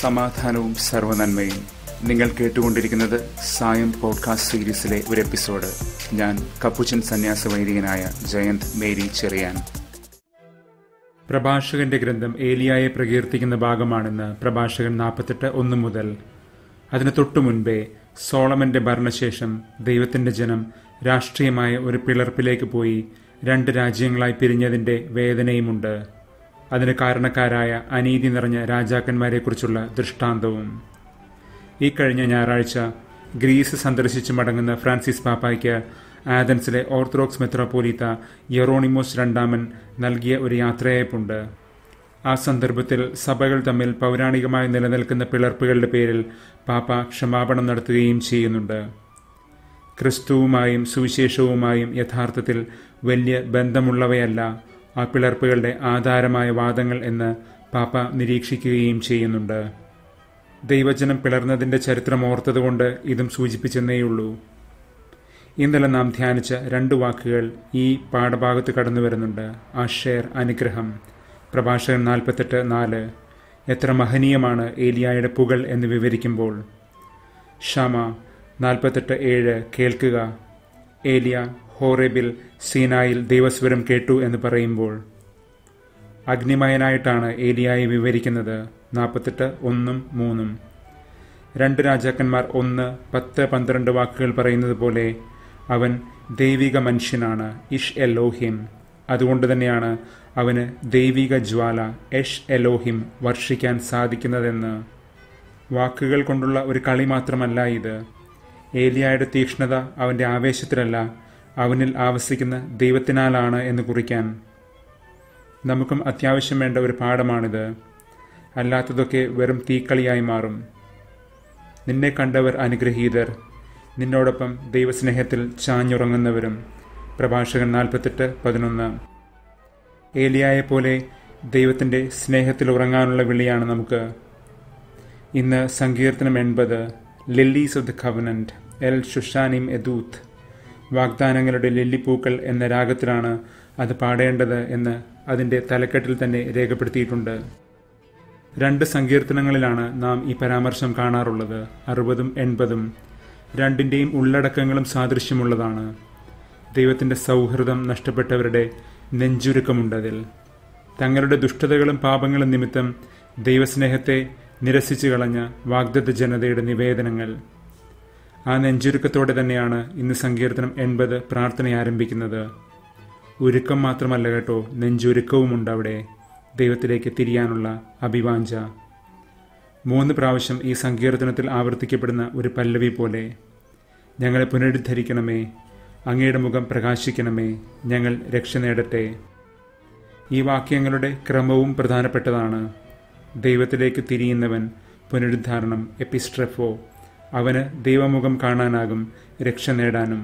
സമാധാനവും സർവനന്മയും നിങ്ങൾ കേട്ടുകൊണ്ടിരിക്കുന്നത് സായം പോഡ്കാസ്റ്റ് സീരീസിലെ ഒരു എപ്പിസോഡ് ഞാൻ കപ്പുച്ചൻ സന്യാസ വൈദികനായ ജയന്ത് മേരി ചെറിയാൻ പ്രഭാഷകന്റെ ഗ്രന്ഥം ഏലിയായെ പ്രകീർത്തിക്കുന്ന ഭാഗമാണെന്ന് പ്രഭാഷകൻ നാൽപ്പത്തെട്ട് ഒന്ന് മുതൽ അതിന് തൊട്ടു മുൻപേ സോളമന്റെ ഭരണശേഷം ദൈവത്തിന്റെ ജനം രാഷ്ട്രീയമായ ഒരു പിളർപ്പിലേക്ക് പോയി രണ്ട് രാജ്യങ്ങളായി പിരിഞ്ഞതിന്റെ വേദനയുമുണ്ട് അതിന് കാരണക്കാരായ അനീതി നിറഞ്ഞ രാജാക്കന്മാരെക്കുറിച്ചുള്ള ദൃഷ്ടാന്തവും ഈ കഴിഞ്ഞ ഞായറാഴ്ച ഗ്രീസ് സന്ദർശിച്ച് മടങ്ങുന്ന ഫ്രാൻസിസ് പാപ്പായ്ക്ക് ആഥൻസിലെ ഓർത്തഡോക്സ് മെത്രോപോലീത്ത യെറോണിമോസ് രണ്ടാമൻ നൽകിയ ഒരു യാത്രയയപ്പുണ്ട് ആ സന്ദർഭത്തിൽ സഭകൾ തമ്മിൽ പൗരാണികമായി നിലനിൽക്കുന്ന പിളർപ്പുകളുടെ പേരിൽ പാപ്പ ക്ഷമാപണം നടത്തുകയും ചെയ്യുന്നുണ്ട് ക്രിസ്തുവുമായും സുവിശേഷവുമായും യഥാർത്ഥത്തിൽ വലിയ ബന്ധമുള്ളവയല്ല ആ പിളർപ്പുകളുടെ ആധാരമായ വാദങ്ങൾ എന്ന് പാപ്പ നിരീക്ഷിക്കുകയും ചെയ്യുന്നുണ്ട് ദൈവജനം പിളർന്നതിന്റെ ചരിത്രം ഓർത്തതുകൊണ്ട് ഇതും സൂചിപ്പിച്ചെന്നേയുള്ളൂ ഇന്നലെ നാം ധ്യാനിച്ച രണ്ട് വാക്കുകൾ ഈ പാഠഭാഗത്ത് കടന്നു വരുന്നുണ്ട് ആഷേർ അനുഗ്രഹം പ്രഭാഷകൻ നാൽപ്പത്തെട്ട് നാല് എത്ര മഹനീയമാണ് ഏലിയായുടെ പുകൾ എന്ന് വിവരിക്കുമ്പോൾ ഷമ നാൽപ്പത്തെട്ട് ഏഴ് കേൾക്കുക ഏലിയ ഹോറേബിൽ സീനായിൽ ദൈവസ്വരം കേട്ടു എന്ന് പറയുമ്പോൾ അഗ്നിമയനായിട്ടാണ് ഏലിയായെ വിവരിക്കുന്നത് നാൽപ്പത്തെട്ട് ഒന്നും മൂന്നും രണ്ട് രാജാക്കന്മാർ ഒന്ന് പത്ത് പന്ത്രണ്ട് വാക്കുകൾ പറയുന്നത് പോലെ അവൻ ദൈവിക മനുഷ്യനാണ് ഇഷ് എലോഹിം അതുകൊണ്ട് തന്നെയാണ് അവന് ദൈവിക ജ്വാല എഷ് എലോഹിം വർഷിക്കാൻ സാധിക്കുന്നതെന്ന് വാക്കുകൾ കൊണ്ടുള്ള ഒരു കളി മാത്രമല്ല ഇത് ഏലിയായുടെ തീക്ഷ്ണത അവന്റെ ആവേശത്തിലല്ല അവനിൽ ആവസിക്കുന്ന ദൈവത്തിനാലാണ് എന്ന് കുറിക്കാൻ നമുക്കും അത്യാവശ്യം വേണ്ട ഒരു പാഠമാണിത് അല്ലാത്തതൊക്കെ വെറും തീക്കളിയായി മാറും നിന്നെ കണ്ടവർ അനുഗ്രഹീതർ നിന്നോടൊപ്പം ദൈവസ്നേഹത്തിൽ ചാഞ്ഞുറങ്ങുന്നവരും പ്രഭാഷകൻ നാൽപ്പത്തെട്ട് പതിനൊന്ന് ഏലിയായെ പോലെ ദൈവത്തിൻ്റെ സ്നേഹത്തിൽ ഉറങ്ങാനുള്ള വിളിയാണ് നമുക്ക് ഇന്ന് സങ്കീർത്തനം എൺപത് ലില്ലീസ് ഓഫ് ദ കവനന്റ് എൽ ഷുഷാനിം എദൂത്ത് വാഗ്ദാനങ്ങളുടെ ലില്ലിപ്പൂക്കൾ എന്ന രാഗത്തിലാണ് അത് പാടേണ്ടത് എന്ന് അതിൻ്റെ തലക്കെട്ടിൽ തന്നെ രേഖപ്പെടുത്തിയിട്ടുണ്ട് രണ്ട് സങ്കീർത്തനങ്ങളിലാണ് നാം ഈ പരാമർശം കാണാറുള്ളത് അറുപതും എൺപതും രണ്ടിൻ്റെയും ഉള്ളടക്കങ്ങളും സാദൃശ്യമുള്ളതാണ് ദൈവത്തിൻ്റെ സൗഹൃദം നഷ്ടപ്പെട്ടവരുടെ നെഞ്ചുരുക്കമുണ്ടതിൽ തങ്ങളുടെ ദുഷ്ടതകളും പാപങ്ങളും നിമിത്തം ദൈവസ്നേഹത്തെ നിരസിച്ചു കളഞ്ഞ വാഗ്ദത്ത ജനതയുടെ നിവേദനങ്ങൾ ആ നെഞ്ചുരുക്കത്തോടെ തന്നെയാണ് ഇന്ന് സങ്കീർത്തനം എൺപത് പ്രാർത്ഥന ആരംഭിക്കുന്നത് ഒരുക്കം മാത്രമല്ല കേട്ടോ നെഞ്ചുരുക്കവുമുണ്ട് അവിടെ ദൈവത്തിലേക്ക് തിരിയാനുള്ള അഭിവാഞ്ച മൂന്ന് പ്രാവശ്യം ഈ സങ്കീർത്തനത്തിൽ ആവർത്തിക്കപ്പെടുന്ന ഒരു പല്ലവി പോലെ ഞങ്ങളെ പുനരുദ്ധരിക്കണമേ അങ്ങയുടെ മുഖം പ്രകാശിക്കണമേ ഞങ്ങൾ രക്ഷ നേടട്ടെ ഈ വാക്യങ്ങളുടെ ക്രമവും പ്രധാനപ്പെട്ടതാണ് ദൈവത്തിലേക്ക് തിരിയുന്നവൻ പുനരുദ്ധാരണം എപ്പിസ്ട്രഫോ അവന് ദൈവമുഖം കാണാനാകും രക്ഷ നേടാനും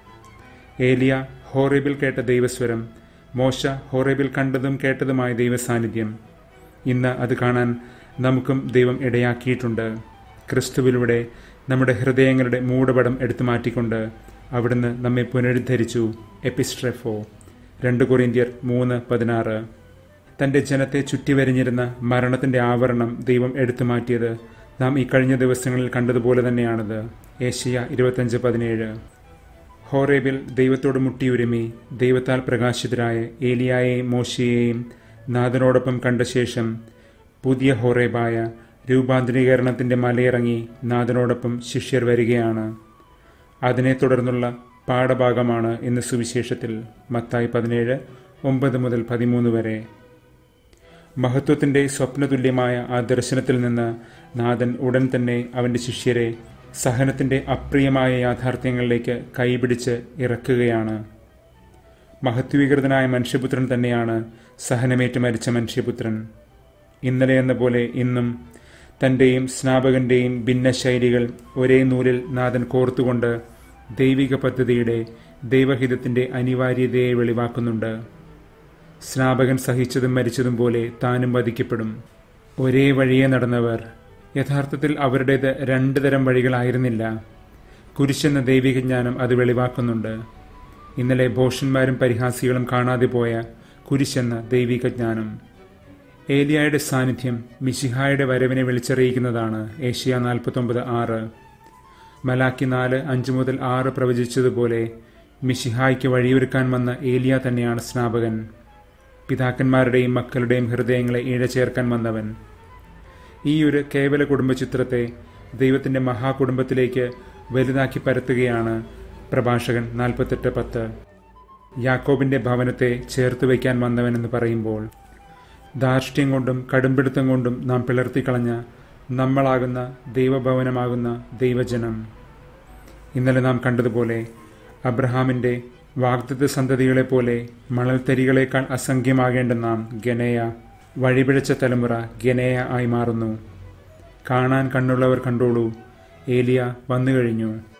ഏലിയ ഹോറേബിൽ കേട്ട ദൈവസ്വരം മോശ ഹോറേബിൽ കണ്ടതും കേട്ടതുമായ ദൈവസാന്നിധ്യം ഇന്ന് അത് കാണാൻ നമുക്കും ദൈവം ഇടയാക്കിയിട്ടുണ്ട് ക്രിസ്തുവിലൂടെ നമ്മുടെ ഹൃദയങ്ങളുടെ മൂടപടം എടുത്തു മാറ്റിക്കൊണ്ട് അവിടുന്ന് നമ്മെ പുനരുദ്ധരിച്ചു എപ്പിസ്ട്രെഫോ രണ്ട് കൊറിന്ത്യർ മൂന്ന് പതിനാറ് തൻ്റെ ജനത്തെ ചുറ്റിവരിഞ്ഞിരുന്ന മരണത്തിൻ്റെ ആവരണം ദൈവം എടുത്തു മാറ്റിയത് നാം ഈ കഴിഞ്ഞ ദിവസങ്ങളിൽ കണ്ടതുപോലെ തന്നെയാണത് ഏഷ്യ ഇരുപത്തഞ്ച് പതിനേഴ് ഹോറേബിൽ ദൈവത്തോട് മുട്ടിയുരുമി ദൈവത്താൽ പ്രകാശിതരായ ഏലിയായെയും മോശയെയും നാഥനോടൊപ്പം കണ്ട ശേഷം പുതിയ ഹോറേബായ രൂപാന്തരീകരണത്തിൻ്റെ മലയിറങ്ങി നാഥനോടൊപ്പം ശിഷ്യർ വരികയാണ് അതിനെ തുടർന്നുള്ള പാഠഭാഗമാണ് ഇന്ന് സുവിശേഷത്തിൽ മത്തായി പതിനേഴ് ഒമ്പത് മുതൽ പതിമൂന്ന് വരെ മഹത്വത്തിൻ്റെ സ്വപ്നതുല്യമായ ആ ദർശനത്തിൽ നിന്ന് നാഥൻ ഉടൻ തന്നെ അവൻ്റെ ശിഷ്യരെ സഹനത്തിൻ്റെ അപ്രിയമായ യാഥാർത്ഥ്യങ്ങളിലേക്ക് കൈപിടിച്ച് ഇറക്കുകയാണ് മഹത്വീകൃതനായ മനുഷ്യപുത്രൻ തന്നെയാണ് സഹനമേറ്റ് മരിച്ച മനുഷ്യപുത്രൻ ഇന്നലെ എന്ന പോലെ ഇന്നും തൻ്റെയും സ്നാപകന്റെയും ഭിന്നശൈലികൾ ഒരേ നൂലിൽ നാഥൻ കോർത്തുകൊണ്ട് ദൈവിക പദ്ധതിയുടെ ദൈവഹിതത്തിൻ്റെ അനിവാര്യതയെ വെളിവാക്കുന്നുണ്ട് സ്നാപകൻ സഹിച്ചതും മരിച്ചതും പോലെ താനും വധിക്കപ്പെടും ഒരേ വഴിയെ നടന്നവർ യഥാർത്ഥത്തിൽ അവരുടേത് രണ്ട് തരം വഴികളായിരുന്നില്ല കുരിശെന്ന ദൈവിക ജ്ഞാനം അത് വെളിവാക്കുന്നുണ്ട് ഇന്നലെ ഭോഷന്മാരും പരിഹാസികളും കാണാതെ പോയ കുരിശെന്ന ദൈവിക ജ്ഞാനം ഏലിയായുടെ സാന്നിധ്യം മിശിഹായുടെ വരവിനെ വിളിച്ചറിയിക്കുന്നതാണ് ഏഷ്യ നാൽപ്പത്തൊമ്പത് ആറ് മലാക്കി നാല് അഞ്ച് മുതൽ ആറ് പ്രവചിച്ചതുപോലെ മിശിഹായ്ക്ക് വഴിയൊരുക്കാൻ വന്ന ഏലിയ തന്നെയാണ് സ്നാപകൻ പിതാക്കന്മാരുടെയും മക്കളുടെയും ഹൃദയങ്ങളെ ഇഴചേർക്കാൻ വന്നവൻ ഈ ഒരു കേവല കുടുംബചിത്രത്തെ ദൈവത്തിന്റെ മഹാകുടുംബത്തിലേക്ക് വലുതാക്കി പരത്തുകയാണ് പ്രഭാഷകൻ നാൽപ്പത്തെട്ട് പത്ത് യാക്കോബിന്റെ ഭവനത്തെ ചേർത്ത് വയ്ക്കാൻ വന്നവനെന്ന് പറയുമ്പോൾ ധാർഷ്ട്യം കൊണ്ടും കടുംപിടുത്തം കൊണ്ടും നാം പിളർത്തിക്കളഞ്ഞ നമ്മളാകുന്ന ദൈവഭവനമാകുന്ന ദൈവജനം ഇന്നലെ നാം കണ്ടതുപോലെ അബ്രഹാമിന്റെ വാഗ്ദത്ത സന്തതികളെപ്പോലെ മണൽത്തരികളേക്കാൾ അസംഖ്യമാകേണ്ട നാം ഗനയ വഴിപിഴച്ച തലമുറ ഗനയ ആയി മാറുന്നു കാണാൻ കണ്ണുള്ളവർ കണ്ടോളൂ ഏലിയ വന്നു കഴിഞ്ഞു